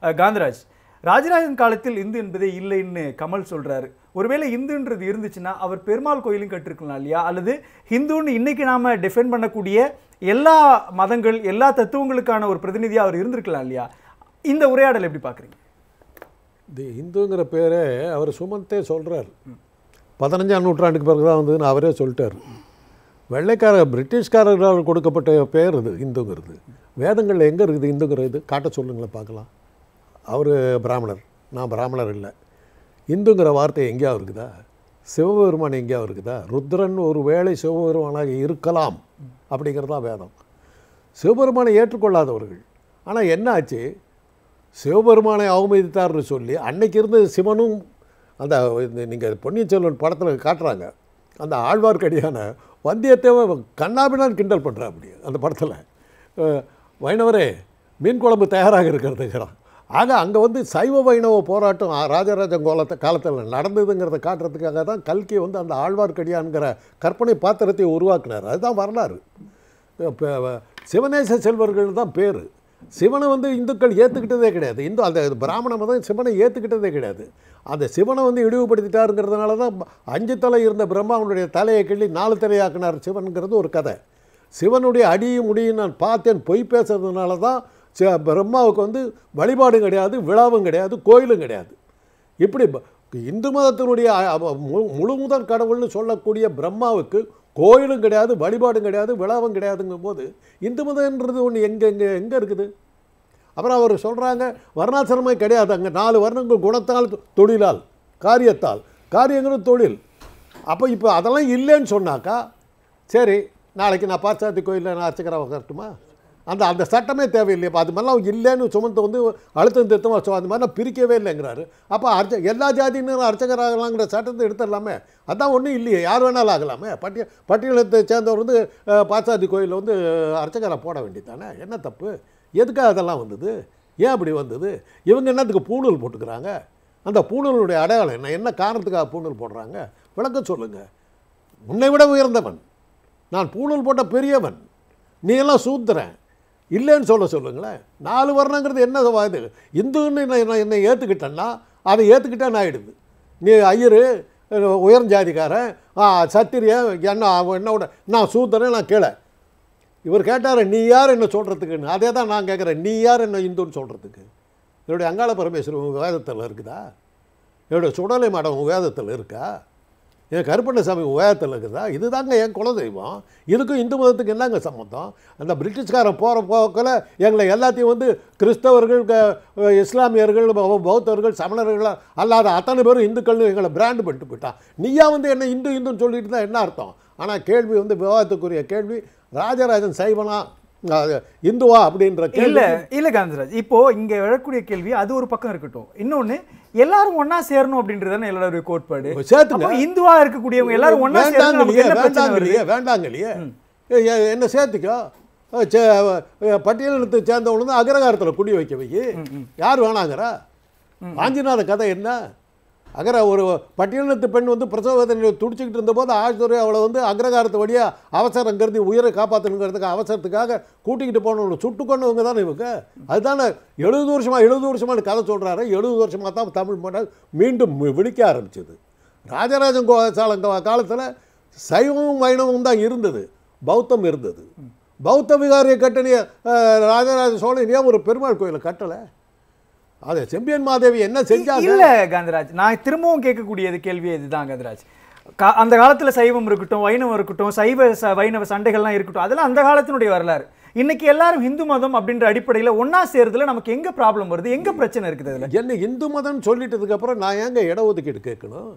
அஹ், காந்தராஜ் ராஜராஜன் காலத்தில் இந்து என்பதே இல்லைன்னு கமல் சொல்றாரு ஒருவேளை இந்துன்றது இருந்துச்சுன்னா அவர் பெருமாள் கோயிலும் கட்டிருக்கலாம் இல்லையா அல்லது ஹிந்துன்னு இன்னைக்கு நாம டிஃபெண்ட் பண்ணக்கூடிய எல்லா மதங்கள் எல்லா தத்துவங்களுக்கான ஒரு பிரதிநிதியா அவர் இருந்திருக்கலாம் இல்லையா இந்த உரையாடல் எப்படி பாக்குறீங்க இது இந்துங்கிற பேரே அவர் சுமந்தே சொல்கிறார் பதினஞ்சாம் நூற்றாண்டுக்கு பிறகு தான் வந்ததுன்னு அவரே சொல்லிட்டார் வெள்ளைக்கார பிரிட்டிஷ்காரர்களால் கொடுக்கப்பட்ட பேர் இது இந்துங்கிறது வேதங்களில் எங்கே இருக்குது இந்துங்கிற இது காட்ட சொல்லுங்களேன் பார்க்கலாம் அவர் பிராமணர் நான் பிராமணர் இல்லை இந்துங்கிற வார்த்தை எங்கேயாவது இருக்குதா சிவபெருமான் எங்கேயாவது இருக்குதா ருத்ரன் ஒரு வேளை சிவபெருமானாக இருக்கலாம் அப்படிங்கிறது தான் வேதம் சிவபெருமானை ஏற்றுக்கொள்ளாதவர்கள் ஆனால் என்ன ஆச்சு சிவபெருமானை அவமதித்தார்னு சொல்லி அன்னைக்கு இருந்த சிவனும் அந்த நீங்கள் பொன்னியின் செல்வன் படத்தில் காட்டுறாங்க அந்த ஆழ்வார்க்கடியான வந்தியத்தேவன் கண்ணாபினான் கிண்டல் பண்ணுறா அப்படி அந்த படத்தில் அஹ், வைணவரே மீன் குழம்பு தயாராக இருக்கிறதுங்கிறான் ஆக அங்கே வந்து சைவ வைணவ போராட்டம் ஆ- ராஜராஜன் கோலத்தை காலத்தில் நடந்ததுங்கிறத காட்டுறதுக்காக தான் கல்கி வந்து அந்த ஆழ்வார்க்கடியான்கிற கற்பனை பாத்திரத்தை உருவாக்குனார் அதுதான் வரலாறு இப்போ சிவநேச செல்வர்கள் தான் பேர் சிவனை வந்து இந்துக்கள் ஏற்றுக்கிட்டதே கிடையாது இந்து அந்த பிராமண மதம் சிவனை ஏற்றுக்கிட்டதே கிடையாது அந்த சிவனை வந்து இழிவுபடுத்திட்டாருங்கிறதுனால தான் அஞ்சு தலை இருந்த பிரம்மாவனுடைய தலையை கிள்ளி நாலு தலையாக்குனார் சிவனுங்கிறது ஒரு கதை சிவனுடைய அடியும் முடியும் நான் பார்த்தேன் பொய் பேசுறதுனால தான் சி- பிரம்மாவுக்கு வந்து வழிபாடும் கிடையாது விழாவும் கிடையாது கோயிலும் கிடையாது இப்படி ப- இந்து மதத்தினுடைய அ- அவ- மு- முழு முதற் கடவுள்னு சொல்லக்கூடிய பிரம்மாவுக்கு கோயிலும் கிடையாது வழிபாடும் கிடையாது விழாவும் கிடையாதுங்கும் போது இந்து மதம்ன்றது ஒன்று எங்கே எங்கே எங்கே இருக்குது அப்புறம் அவர் சொல்கிறாங்க வர்ணாசிரமே கிடையாது அங்கே நாலு வர்ணங்கள் குணத்தால் தொழிலால் காரியத்தால் காரியங்கிறது தொழில் அப்போ இப்போ அதெல்லாம் இல்லைன்னு சொன்னாக்கா சரி நாளைக்கு நான் பார்த்தாத்தி கோயிலில் நான் அர்ச்சகராக வரட்டுமா அந்த அந்த சட்டமே தேவையில்லையா அது மாதிரிலாம் இல்லைன்னு சுமந்து வந்து அழுத்தம் திருத்தமாக சொ அந்த மாதிரிலாம் பிரிக்கவே இல்லைங்கிறாரு அப்போ அர்ச்ச எல்லா ஜாதியினரும் அர்ச்சகராகலாங்கிற சட்டத்தை எடுத்துடலாமே அதான் ஒன்றும் இல்லையே யார் வேணாலும் ஆகலாமே பட்டிய பட்டியலத்தை சேர்ந்தவர் வந்து அஹ், பாச்சாத்தி கோயிலில் வந்து அர்ச்சகராக போட வேண்டியதானே என்ன தப்பு எதுக்காக அதெல்லாம் வந்தது ஏன் அப்படி வந்தது இவங்க என்னத்துக்கு பூணூல் போட்டுக்கிறாங்க அந்த பூணூலுடைய அடையாளம் என்ன என்ன காரணத்துக்காக பூணூல் போடுறாங்க விளக்க சொல்லுங்கள் உன்னை விட உயர்ந்தவன் நான் பூணூல் போட்ட பெரியவன் நீ எல்லாம் சூத்திரன் இல்லைன்னு சொல்ல சொல்லுங்களேன் நாலு வர்ணங்கிறது என்ன வா- இது இந்துன்னு நான் நான் என்னை ஏற்றுக்கிட்டேன்னா அதை ஏற்றுக்கிட்டேன்னு ஆயிடுது நீ ஐயரு உயர் ஜாதிக்காரன் ஆ, சத்திரியன் என்ன அவன் என்னோட நான் சூத்திரன் நான் கீழே இவர் கேட்டார் நீ யார் என்ன சொல்கிறதுக்குன்னு அதே தான் நான் கேட்குறேன் நீ யார் என்ன இந்துன்னு சொல்கிறதுக்கு என்னுடைய அங்காள பரமேஸ்வரன் உங்கள் வேதத்தில் இருக்குதா என்னுடைய சுடலை மாடம் உங்கள் வேதத்தில் இருக்கா என் கருப்பண்ணசாமி உங்கள் வேதத்தில் இருக்குதா இதுதாங்க என் குலதெய்வம் இதுக்கும் இந்து மதத்துக்கு என்னங்க சம்மந்தம் அந்த பிரிட்டிஷ்காரன் போகிற போக்கில் எங்களை எல்லாத்தையும் வந்து கிறிஸ்தவர்கள் க- இஸ்லாமியர்கள் பௌ- பௌத்தர்கள் சமணர்கள் அல்லாத அத்தனை பேரும் இந்துக்கள்னு எங்களை பிராண்டு பண்ணிட்டு போயிட்டான் நீயா வந்து என்ன இந்து இந்துன்னு சொல்லிட்டு தான் என்ன அர்த்தம் ஆனால் கேள்வி வந்து விவாதத்துக்குரிய கேள்வி ராஜராஜன் சைவனா அது இந்துவா அப்படின்ற இல்ல கேள்வி இல்ல காந்தராஜ் இப்போ இங்க எழக்கூடிய கேள்வி அது ஒரு பக்கம் இருக்கட்டும் இன்னொன்னு எல்லாரும் ஒண்ணா சேரணும் அப்படின்றதானே எல்லாருடைய கோட்பாடு சேர்த்துங்க அப்போ இந்துவா இருக்கக்கூடியவங்க எல்லாரும் ஒண்ணா சேரணும் நமக்கு வேண்டாங்கலையே என்ன பிரச்சனை வருது வேண்டாங்கலையே வேண்டாங்கலையே ஏ, ஏ, என்ன சேர்த்துக்கோ அஹ், சே- அஹ், பட்டியலினத்தை சேர்ந்தவனு தான் அக்ரகாரத்தில் குடி வைக்க வை யார் வேணாங்கிறா ஆஞ்சநாத கதை என்ன அகர ஒரு பட்டியலினத்து பெண் வந்து பிரசவ வேதனையில் துடிச்சிக்கிட்டு இருந்தபோது ஆழ்துறை அவளை வந்து அக்ரகாரத்து வழியாக அவசரம் கருதி உயிரை காப்பாற்றணுங்கிறதுக்கு அவசரத்துக்காக கூட்டிக்கிட்டு போனவங்க சுட்டு கொண்டவங்க தானே இவங்க அதுதானே எழுபது வருஷமா எழுபது வருஷமான கதை சொல்கிறாரு எழுபது வருஷமாக தான் தமிழ் மொழி மீண்டும் வி- விழிக்க ஆரம்பிச்சது ராஜராஜன் கோ சாலம் காலத்தில் சைவமும் வைணவமும் தான் இருந்தது பௌத்தம் இருந்தது பௌத்த விகாரியை கட்டணிய ராஜராஜ சோழன் ஏன் ஒரு பெருமாள் கோயிலை கட்டலை அது செம்பியன் மாதேவி என்ன செஞ்சாங்க இல்ல காந்தராஜ் நான் திரும்பவும் கேட்கக்கூடியது கேள்வி இதுதான் காந்தராஜ் கா- அந்த காலத்துல சைவம் இருக்கட்டும் வைணவம் இருக்கட்டும் சைவ ச- வைணவ சண்டைகள்லாம் இருக்கட்டும் அதெல்லாம் அந்த காலத்தினுடைய வரலாறு இன்னைக்கு எல்லாரும் இந்து மதம் அப்படின்ற அடிப்படையில ஒண்ணா சேர்றதுல நமக்கு எங்க ப்ராப்ளம் வருது எங்க பிரச்சனை இருக்குது அதுல என்ன இந்து மதம்னு சொல்லிட்டதுக்கு அப்புறம் நான் ஏங்க இடஒதுக்கீடு கேட்கணும்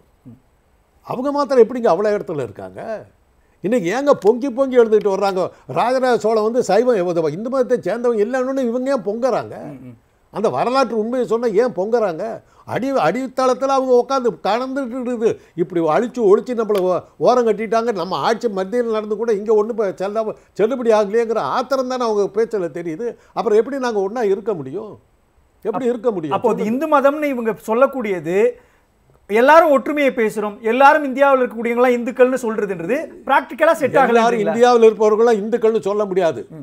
அவங்க மாத்திரம் எப்படிங்க அவ்வளோ இடத்துல இருக்காங்க இன்னைக்கு ஏங்க பொங்கி பொங்கி எழுந்துக்கிட்டு வர்றாங்க ராஜராஜ சோழன் வந்து சைவம் எவ்வளவு இந்து மதத்தை சேர்ந்தவங்க இல்லைன்னு இவங்க ஏன் பொங்குறாங்க அந்த வரலாற்று உண்மையை சொன்னால் ஏன் பொங்குறாங்க அடி அடித்தளத்தில் அவங்க உட்காந்து கடந்துட்டு இருக்குது இப்படி அழிச்சு ஒழிச்சு நம்மளை ஓ- ஓரம் கட்டிட்டாங்க நம்ம ஆட்சி மத்தியில் நடந்து கூட இங்கே ஒன்றும் செல்ல செல்லுபடி ஆகலையேங்கிற ஆத்திரம் தானே அவங்க பேச்சில் தெரியுது அப்புறம் எப்படி நாங்கள் ஒன்றா இருக்க முடியும் எப்படி இருக்க முடியும் அப்போ அது இந்து மதம்னு இவங்க சொல்லக்கூடியது எல்லாரும் ஒற்றுமையை பேசுறோம் எல்லாரும் இந்தியாவில் இருக்கக்கூடியவங்க இந்துக்கள்னு சொல்றதுன்றது பிராக்டிக்கலா செட் எல்லாரும் ஆகல இந்தியாவில் இருப்பவர்களாம் இந்துக்கள்னு சொல்ல முடியாது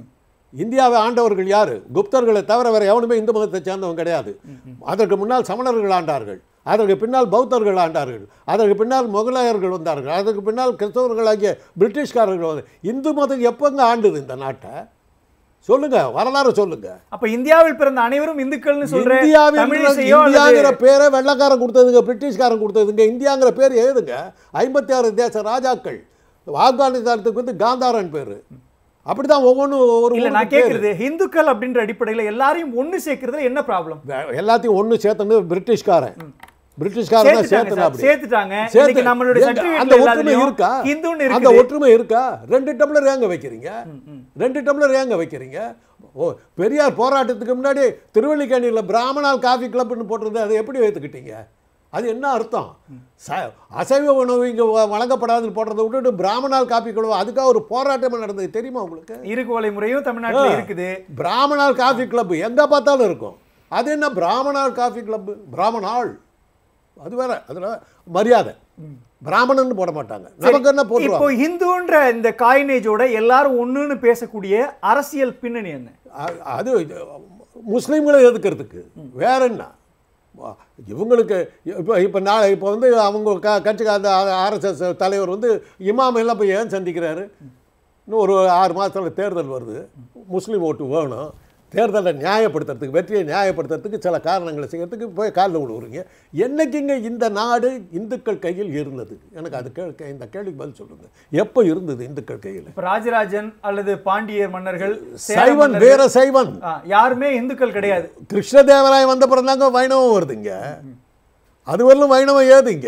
இந்தியாவை ஆண்டவர்கள் யார் குப்தர்களை தவிர வேற எவனுமே இந்து மதத்தை சேர்ந்தவன் கிடையாது அதற்கு முன்னால் சமணர்கள் ஆண்டார்கள் அதற்கு பின்னால் பௌத்தர்கள் ஆண்டார்கள் அதற்கு பின்னால் முகலாயர்கள் வந்தார்கள் அதற்கு பின்னால் கிறிஸ்தவர்களாகிய பிரிட்டிஷ்காரர்கள் வந்து இந்து மதம் எப்போங்க ஆண்டுது இந்த நாட்டை சொல்லுங்க வரலாறு சொல்லுங்க அப்ப இந்தியாவில் பிறந்த அனைவரும் இந்துக்கள்னு சொல்ற இந்தியாவில் தமிழிசையோ இந்தியாங்கிற அல்லது பேரை வெள்ளக்காரன் கொடுத்ததுங்க பிரிட்டிஷ்காரன் கொடுத்ததுங்க இந்தியாங்கிற பேர் ஏதுங்க ஐம்பத்தி ஆறு தேச ராஜாக்கள் ஆப்கானிஸ்தானத்துக்கு வந்து காந்தாரன் பேரு அப்படிதான் ஒவ்வொன்றும் ஒவ்வொரு இல்ல ஊருக்கு நான் பேரு. கேக்குறது இந்துக்கள் அப்படின்ற அடிப்படையில எல்லாரையும் ஒண்ணு சேர்க்கறதுல என்ன ப்ராப்ளம் வே- எல்லாத்தையும் ஒண்ணு சேர்த்தது பிரிட்டிஷ்காரன் பிரிட்டிஷ்காரன் தான் சேர்த்தனா அப்படி சேர்த்துட்டாங்க சேர்த்து- இன்னைக்கு நம்மளுடைய எங்க- அந்த சர்டிபிகேட்ல ஒற்றுமை எல்லாத்துலயும் இருக்கா ஹிந்துன்னு அந்த இருக்குது ஒற்றுமை இருக்கா ரெண்டு டம்ளர் ஏங்க வைக்கிறீங்க ரெண்டு டம்ளர் ஏங்க வைக்கிறீங்க ஓ பெரியார் போராட்டத்துக்கு முன்னாடி திருவல்லிக்கேணியில் பிராமணால் காஃபி கிளப்னு போட்டிருந்தது அதை எப்படி வைத்துக்கிட்டீங்க அது என்ன அர்த்தம் ச அசைவ உணவு இங்கே வழங்கப்படாதுன்னு போடுறதை விட்டுட்டு பிராமணால் காஃபி கிளப் அதுக்காக ஒரு போராட்டமே நடந்தது தெரியுமா உங்களுக்கு இருக்குவலை முறையும் தமிழ்நாட்டுல இருக்குது பிராமணால் காஃபி கிளப் எங்கே பார்த்தாலும் இருக்கும் அது என்ன பிராமணால் காஃபி கிளப் பிராமணால் அது வேற அதில் மரியாதை பிராமணன் போட மாட்டாங்க நமக்கு என்ன இப்போ போட்டுருவாங்க ஹிந்துன்ற இந்த காயினேஜோட எல்லாரும் ஒண்ணுன்னு பேசக்கூடிய அரசியல் பின்னணி என்ன அ- அது இது, முஸ்லீம்களை எதுக்கிறதுக்கு வேற என்ன வா- இவங்களுக்கு இப்போ இப்போ நான் இப்போ வந்து அவங்க க கட்சிக்கு அந்த ஆர்எஸ்எஸ் தலைவர் வந்து இமாம் எல்லாம் போய் ஏன் சந்திக்கிறாரு இன்னும் ஒரு ஆறு மாதத்தில் தேர்தல் வருது முஸ்லீம் ஓட்டு வேணும் தேர்தலை நியாயப்படுத்துறதுக்கு வெற்றியை நியாயப்படுத்துறதுக்கு சில காரணங்களை செய்யறதுக்கு போய் காலில் விழுவுறீங்க என்னைக்குங்க இந்த நாடு இந்துக்கள் கையில் இருந்தது எனக்கு அது கே இந்த கேள்விக்கு பதில் சொல்லுங்க எப்போ இருந்தது இந்துக்கள் கையில் இப்ப ராஜராஜன் அல்லது பாண்டியர் மன்னர்கள் சேர சைவன் மன்னர்கள், வேற சைவன் ஆ, யாருமே இந்துக்கள் கிடையாது கிருஷ்ணதேவராய வந்த பிறந்தாங்க வைணவம் வருதுங்க அது வரலும் வைணவம் ஏதுங்க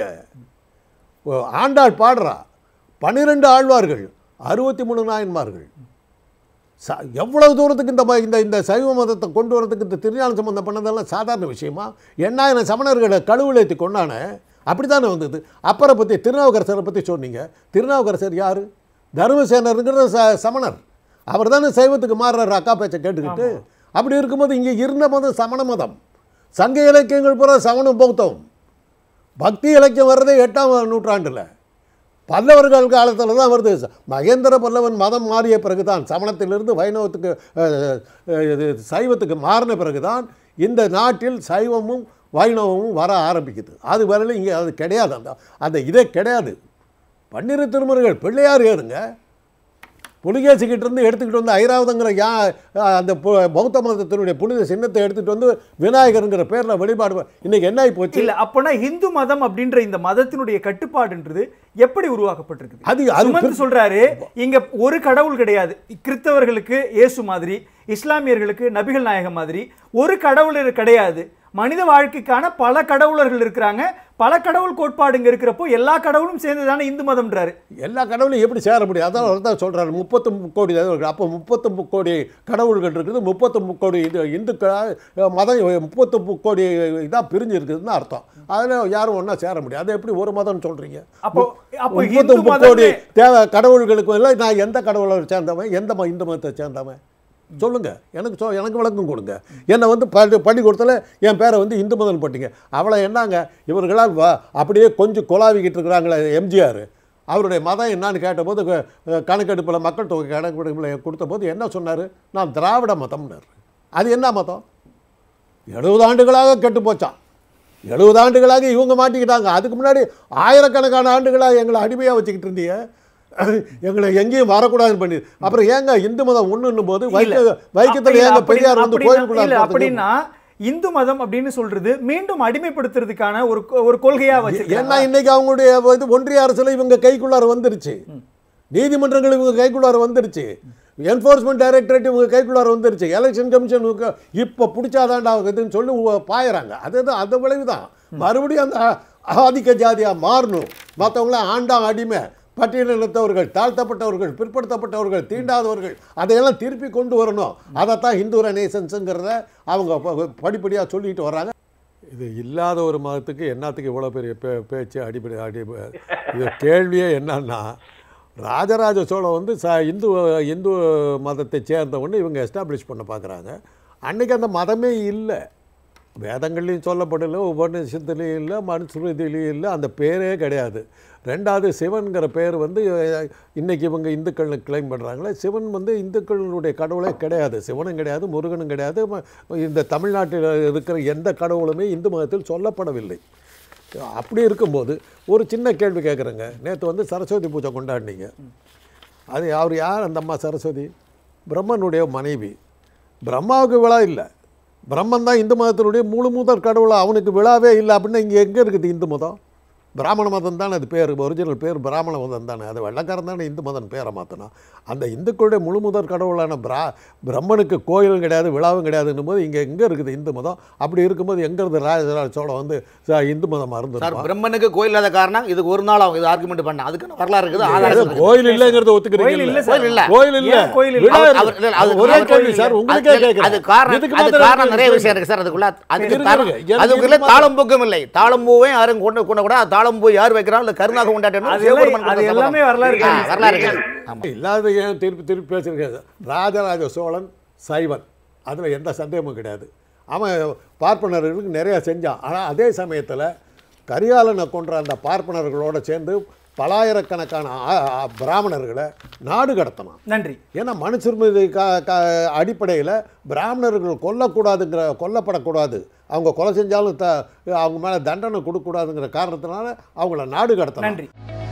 ஓ, ஆண்டாள் பாடுறா பன்னிரெண்டு ஆழ்வார்கள் அறுபத்தி மூணு நாயன்மார்கள் ச எவ்வளவு தூரத்துக்கு இந்த ம- இந்த இந்த சைவ மதத்தை கொண்டு வரதுக்கு இந்த திருஞான சம்பந்தம் பண்ணதெல்லாம் சாதாரண விஷயமா எண்ணாயிரம் சமணர்களை கழுவுலேத்தி கொண்டானே அப்படி தானே வந்தது அப்பரை பற்றி திருநாவுக்கரசரை பற்றி சொன்னீங்க திருநாவுக்கரசர் யார் தர்மசேனருங்கிற ச சமணர் அவர் தானே சைவத்துக்கு மாறுறாரு அக்கா பேச்சை கேட்டுக்கிட்டு அப்படி இருக்கும்போது இங்கே இருந்த மதம் சமண மதம் சங்க இலக்கியங்கள் பூரா சமண பௌத்தம் பக்தி இலக்கியம் வர்றதே எட்டாம் நூற்றாண்டில் பல்லவர்கள் காலத்தில் தான் வருது மகேந்திர பல்லவன் மதம் மாறிய பிறகுதான் சமணத்திலிருந்து வைணவத்துக்கு அஹ், அஹ், இது சைவத்துக்கு மாறின பிறகுதான் இந்த நாட்டில் சைவமும் வைணவமும் வர ஆரம்பிக்குது அது வரையிலும் இங்கே அது கிடையாது அந்த அந்த இதே கிடையாது பன்னிரு திருமுறைகள் பிள்ளையார் ஏறுங்க புலிகேசிக்கிட்ட இருந்து எடுத்துக்கிட்டு வந்து ஐராவதங்கிற யா அந்த பு- பௌத்த மதத்தினுடைய புனித சின்னத்தை எடுத்துகிட்டு வந்து விநாயகருங்கிற பேரில் வழிபாடு ப- இன்னைக்கு என்ன ஆகி போச்சு இல்ல அப்பனா இந்து மதம் அப்படின்ற இந்த மதத்தினுடைய கட்டுப்பாடுன்றது எப்படி உருவாக்கப்பட்டிருக்குது அது அது சுமந்த் சொல்றாரு இங்க ஒரு கடவுள் கிடையாது கிறிஸ்தவர்களுக்கு இயேசு மாதிரி இஸ்லாமியர்களுக்கு நபிகள் நாயகம் மாதிரி ஒரு கடவுள் கிடையாது மனித வாழ்க்கைக்கான பல கடவுளர்கள் இருக்கிறாங்க பல கடவுள் கோட்பாடுங்க இருக்கிறப்போ எல்லா கடவுளும் சேர்ந்து தானே இந்து மதம்ன்றாரு எல்லா கடவுளையும் எப்படி சேர முடியும் அதான் அவர் தான் சொல்கிறாரு முப்பத்து கோடி தேவர்கள் அப்போ முப்பத்து கோடி கடவுள்கள் இருக்குது முப்பத்து கோடி இது இந்துக்கள் மதம் முப்பத்து கோடி இதாக பிரிஞ்சு இருக்குதுன்னு அர்த்தம் அதில் யாரும் ஒன்றா சேர முடியாது அதை எப்படி ஒரு மதம்னு சொல்கிறீங்க அப்போ அப்போ முப்பத்து இந்து கோடி மதமே தேவை கடவுள்களுக்கு எல்லாம் நான் எந்த கடவுளை சேர்ந்தவன் எந்த ம- இந்து மதத்தை சேர்ந்தவன் சொல்லுங்க எனக்கு சொ எனக்கு விளக்கம் கொடுங்க என்னை வந்து பள்ளி பள்ளிக்கூடத்தில் என் பேரை வந்து இந்து மதம் போட்டீங்க அவளை என்னங்க இவர்களால் வ- அப்படியே கொஞ்சம் கொலாவிக்கிட்டு இருக்கிறாங்களே எம்ஜிஆர் அவருடைய மதம் என்னன்னு கேட்டபோது க- கணக்கெடுப்பில் மக்கள் தொகை கணக்கெடுப்பில் கொடுத்தபோது என்ன சொன்னார் நான் திராவிட மதம்னார் அது என்ன மதம் எழுபது ஆண்டுகளாக கெட்டு போச்சான் எழுபது ஆண்டுகளாக இவங்க மாட்டிக்கிட்டாங்க அதுக்கு முன்னாடி ஆயிரக்கணக்கான ஆண்டுகளாக எங்களை அடிமையாக வச்சுக்கிட்டு இருந்தீங்க எங்களை எங்கேயும் வரக்கூடாதுன்னு பண்ணி அப்புறம் ஏங்க இந்து மதம் ஒண்ணுன்னும் போது வைக்க வைக்கத்தில் அப்படி- ஏங்க அப்படி- பெரியார் வந்து அப்படின்னா- கோயிலுக்குள்ள இல்ல, போறதுக்கு- அப்படின்னா இந்து மதம் அப்படின்னு சொல்றது மீண்டும் அடிமைப்படுத்துறதுக்கான ஒரு கொ- ஒரு கொள்கையா ஏன்னா வச்சிருக்காங்க இன்னைக்கு அவங்களுடைய இது ஒன்றிய அரசுல இவங்க கைக்குள்ளார வந்துருச்சு நீதிமன்றங்கள் இவங்க கைக்குள்ளார வந்துருச்சு என்ஃபோர்ஸ்மெண்ட் டைரக்டரேட் இவங்க கைக்குள்ளார வந்துருச்சு எலெக்ஷன் கமிஷன் இப்போ பிடிச்சாதாண்டா இதுன்னு சொல்லி உ- பாயறாங்க அதுதான் அந்த விளைவு தான் மறுபடியும் அந்த ஆ- ஆதிக்க ஜாதியாக மாறணும் மற்றவங்களாம் ஆண்டா அடிமை பட்டியலினத்தவர்கள் தாழ்த்தப்பட்டவர்கள் பிற்படுத்தப்பட்டவர்கள் தீண்டாதவர்கள் அதையெல்லாம் திருப்பி கொண்டு வரணும் அதைத்தான் இந்து ரெனேசன்ஸுங்கிறத அவங்க ப- படிப்படியாக சொல்லிட்டு வர்றாங்க இது இல்லாத ஒரு மதத்துக்கு என்னத்துக்கு இவ்வளோ பெரிய பே பேச்சு அடிப்படை அடி இது கேள்வியே என்னன்னா ராஜராஜ சோழன் வந்து ச இந்து இந்து மதத்தை சேர்ந்தவொன்னு இவங்க எஸ்டாப்ளிஷ் பண்ண பார்க்குறாங்க அன்னைக்கு அந்த மதமே இல்லை வேதங்கள்லையும் சொல்லப்படல உபநிஷத்துலேயும் இல்லை மனுஸ்மிருதிலையும் இல்லை அந்த பேரே கிடையாது ரெண்டாவது சிவன்கிற பேர் வந்து அஹ், இன்னைக்கு இவங்க இந்துக்கள் கிளைம் பண்ணுறாங்களே சிவன் வந்து இந்துக்களுடைய கடவுளே கிடையாது சிவனும் கிடையாது முருகனும் கிடையாது ம- இந்த தமிழ்நாட்டில் இருக்கிற எந்த கடவுளுமே இந்து மதத்தில் சொல்லப்படவில்லை அப்படி இருக்கும்போது ஒரு சின்ன கேள்வி கேட்குறேங்க நேற்று வந்து சரஸ்வதி பூஜை கொண்டாடினீங்க அது அவர் யார் அந்த அம்மா சரஸ்வதி பிரம்மனுடைய மனைவி பிரம்மாவுக்கு விழா இல்லை பிரம்மன் தான் இந்து மதத்தினுடைய முழு முதற் கடவுளா அவனுக்கு விழாவே இல்லை அப்படின்னா இங்கே எங்கே இருக்குது இந்து மதம் பிராமண மதம் தானே அது பேர் ஒரிஜினல் பேர் பிராமண மதம் தானே அது வெள்ளக்காரன் தானே இந்து மதம் பேரை மாற்றினான் அந்த இந்துக்களுடைய முழு முதற் கடவுளான பிரா பிரம்மனுக்கு கோயிலும் கிடையாது விழாவும் கிடையாதுன்னும் போது இங்கே எங்கே இருக்குது இந்து மதம் அப்படி இருக்கும்போது எங்கே இருந்து ராஜராஜ சோழன் வந்து ச- இந்து மதம் சார் மறந்துருப்பான் பிரம்மனுக்கு கோயில் இல்லாத காரணம் இதுக்கு ஒரு நாள் அவங்க இது ஆர்குமெண்ட் பண்ண அதுக்கு வரலாறு இருக்குது ஆதாரம் அது இருக்குது. கோயில் இல்லைங்கிறத கோயில் ஒத்துக்கிறீங்க இல்ல சார் கோயில் இல்ல. கோயில் இல்ல ஏன் கோயில் இல்ல? விழா அவர்- இருக்கு. அவர் இல்ல, அது ஒரே அவர் கேள்வி கோயில் சார் இல்ல. உங்களுக்கே அது- கேட்குறேன் அது காரணம் இதுக்கு அது மாத்திரம் காரணம் நிறைய இருக்கு. விஷயம் இருக்கு சார் அதுக்குள்ள அதுக்கு இருங்க, தாரம்- இருங்க. எனக்கு அதுக்குள்ள இதுக்கு தாளம்பூக்கும் இல்லை தாளம்பூவே யாரும் கொண்டு கொண்ட கூட தாளம்பூ யார் வைக்கிறாங்க இல்ல கருணாக கொண்டாட்டணும் அது எல்லாம் அது எல்லாமே வரலாறு ஆ, கேள்வி. வரலாறு இருக்குது. ஆமா இல்லாத ஏன் திருப்பி திருப்பி பேசியிருக்காரு ராஜராஜ சோழன் சைவன் அதில் எந்த சந்தேகமும் கிடையாது அவன் பார்ப்பனர்களுக்கு நிறையா செஞ்சான் ஆனால் அதே சமயத்தில் கரிகாலனை கொன்ற அந்த பார்ப்பனர்களோட சேர்ந்து பலாயிரக்கணக்கான ஆ- ஆ- பிராமணர்களை நாடு கடத்தினான் நன்றி ஏன்னா மனுஸ்மிருதி க க அடிப்படையில் பிராமணர்கள் கொல்லக்கூடாதுங்கிற கொல்லப்படக்கூடாது அவங்க கொலை செஞ்சாலும் த அவங்க மேலே தண்டனை கொடுக்கக்கூடாதுங்கிற காரணத்தினால அவங்கள நாடு கடத்தினான் நன்றி